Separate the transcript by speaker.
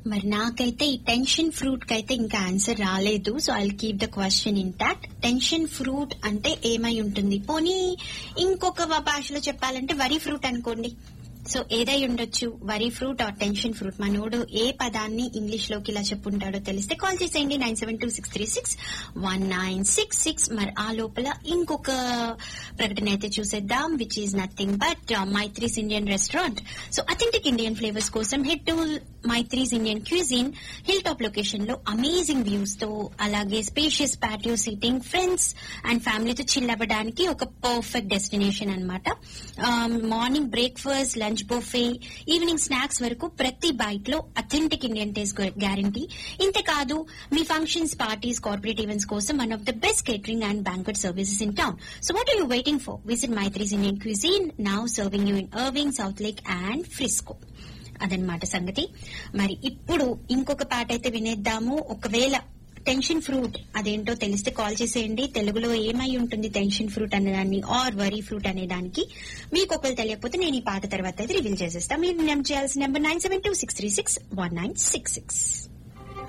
Speaker 1: మరి నాకైతే ఈ టెన్షన్ ఫ్రూట్ కి అయితే ఇంకా ఆన్సర్ రాలేదు so I keep the question intact tension fruit అంటే ఏమై ఉంటుంది పోనీ ఇంకొక భాషలో చెప్పాలంటే వరి ఫ్రూట్ అనుకోండి సో ఏదై ఉండొచ్చు వరి ఫ్రూట్ ఆర్ టెన్షన్ ఫ్రూట్ మనోడు ఏ పదాన్ని ఇంగ్లీష్ లోకి ఇలా చెప్పుంటాడో తెలిస్తే కాల్ చేసేయండి nine seven two six three six one nine six six మరి ఆ లోపల ఇంకొక ప్రకటన అయితే చూసేద్దాం which is nothing but Maitri's Indian restaurant so authentic Indian flavours కోసం head to Maitri's Indian cuisine hilltop location లో అమేజింగ్ వ్యూస్ తో అలాగే spacious patio seating friends and ఫ్యామిలీతో చిల్ అవ్వడానికి ఒక పర్ఫెక్ట్ డెస్టినేషన్ అనమాట morning breakfast lunch buffet evening snacks వరకు ప్రతి బైట్ లో అథెంటిక్ ఇండియన్ టేస్ట్ గ్యారంటీ ఇంతేకాదు మీ ఫంక్షన్స్ పార్టీస్ కార్పొరేట్ ఈవెంట్స్ కోసం one of the best catering and banquet services in town so what are you waiting for visit Maitri's Indian cuisine now serving you in Irving South Lake and Frisco అదనమాట సంగతి మరి ఇప్పుడు ఇంకొక పాట అయితే వినేద్దాము ఒకవేళ tension fruit అదేంటో తెలిస్తే కాల్ చేసేయండి తెలుగులో ఏమై ఉంటుంది టెన్షన్ ఫ్రూట్ అనేదాన్ని ఆర్ వరీ ఫ్రూట్ అనేదానికి మీకు ఒకవేళ తెలియకపోతే నేను ఈ పాట తర్వాత అయితే రివీల్ చేసేస్తా మీరు చేయాల్సిన number nine seven two six three six one nine six six